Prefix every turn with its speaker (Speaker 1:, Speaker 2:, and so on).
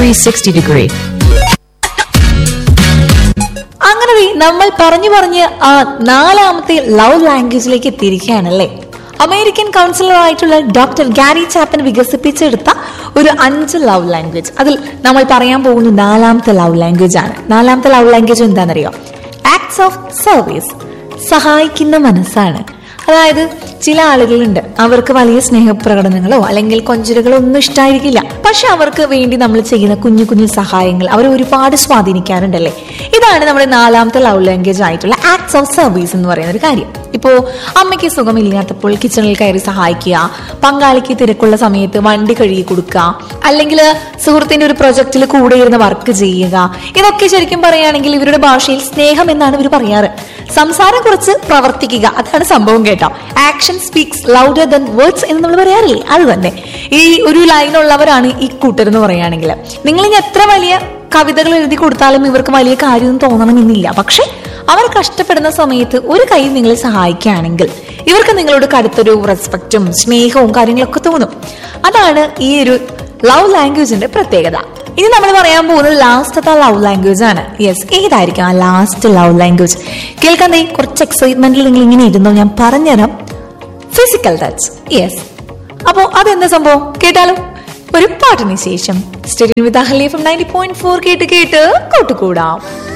Speaker 1: 360 degree.
Speaker 2: അങ്ങനെ ദേ നമ്മൾ പറഞ്ഞു പറഞ്ഞ് ആ നാലാമത്തെ ലവ് ലാംഗ്വേജിലേക്ക് എത്തിയിരിക്കുകയാണല്ലേ അമേരിക്കൻ കൗൺസിലർ ആയിട്ടുള്ള ഡോക്ടർ ഗാരി ചാപ്പൻ വികസിപ്പിച്ചെടുത്ത ഒരു അഞ്ച് ലവ് ലാംഗ്വേജ് അതിൽ നമ്മൾ പറയാൻ പോകുന്ന നാലാമത്തെ ലവ് ലാംഗ്വേജ് ആണ് നാലാമത്തെ ലവ് ലാംഗ്വേജ് എന്താണെന്നറിയോ ആക്ട്സ് ഓഫ് സർവീസ് സഹായിക്കുന്ന മനസ്സാണ് അതായത് ചില ആളുകളുണ്ട് അവർക്ക് വലിയ സ്നേഹപ്രകടനങ്ങളോ അല്ലെങ്കിൽ കൊഞ്ചലുകളോ ഒന്നും ഇഷ്ടമായിരിക്കില്ല പക്ഷെ അവർക്ക് വേണ്ടി നമ്മൾ ചെയ്യുന്ന കുഞ്ഞു കുഞ്ഞു സഹായങ്ങൾ അവരെ ഒരുപാട് സ്വാധീനിക്കാറുണ്ടല്ലേ ഇതാണ് നമ്മുടെ നാലാമത്തെ ലവ് ലാംഗ്വേജ് ആയിട്ടുള്ള ആക്ട്സ് ഓഫ് സർവീസ് എന്ന് പറയുന്ന ഒരു കാര്യം ഇപ്പോ അമ്മയ്ക്ക് സുഖമില്ലാത്തപ്പോൾ കിച്ചണിൽ കയറി സഹായിക്കുക പങ്കാളിക്ക് തിരക്കുള്ള സമയത്ത് വണ്ടി കഴുകി കൊടുക്കുക അല്ലെങ്കിൽ സുഹൃത്തിന്റെ ഒരു പ്രൊജക്റ്റിൽ കൂടെ ഇരുന്ന് വർക്ക് ചെയ്യുക ഇതൊക്കെ ശരിക്കും പറയുകയാണെങ്കിൽ ഇവരുടെ ഭാഷയിൽ സ്നേഹം എന്നാണ് ഇവർ പറയാറ് സംസാരം കുറച്ച് പ്രവർത്തിക്കുക അതാണ് സംഭവം കേട്ടോ action speaks louder than words എന്ന് നമ്മൾ പറയാറില്ലേ അത് തന്നെ ഈ ഒരു ലൈനുള്ളവരാണ് ഈ കൂട്ടർ എന്ന് പറയുകയാണെങ്കിൽ നിങ്ങൾ ഇനി എത്ര വലിയ കവിതകൾ എഴുതി കൊടുത്താലും ഇവർക്ക് വലിയ കാര്യമൊന്നും തോന്നണമെന്നില്ല പക്ഷെ അവർ കഷ്ടപ്പെടുന്ന സമയത്ത് ഒരു കൈ നിങ്ങളെ സഹായിക്കുകയാണെങ്കിൽ ഇവർക്ക് നിങ്ങളോട് കടുത്തൊരു റെസ്പെക്റ്റും സ്നേഹവും കാര്യങ്ങളൊക്കെ തോന്നും അതാണ് ഈ ഒരു ലവ് ലാംഗ്വേജിന്റെ പ്രത്യേകത ഇനി നമ്മൾ പറയാൻ പോകുന്നത് ലാസ്റ്റത്തെ ലവ് ലാംഗ്വേജ് ആണ് യെസ് ഏതായിരിക്കും ആ ലാസ്റ്റ് ലവ് ലാംഗ്വേജ് കേൾക്കാൻ ദേ കുറച്ച് എക്സൈറ്റ്മെന്റിൽ നിങ്ങൾ ഇങ്ങനെ ഇരുന്നോ ഞാൻ പറഞ്ഞുതരാം ഫിസിക്കൽ ടച്ച് യെസ് അപ്പോ അതെന്താ സംഭവം കേട്ടാലോ ഒരു പാട്ടിന് ശേഷം stadium with Ahliya from ninety point four കേട്ട് കേട്ട് കൂട്ടുകൂടാം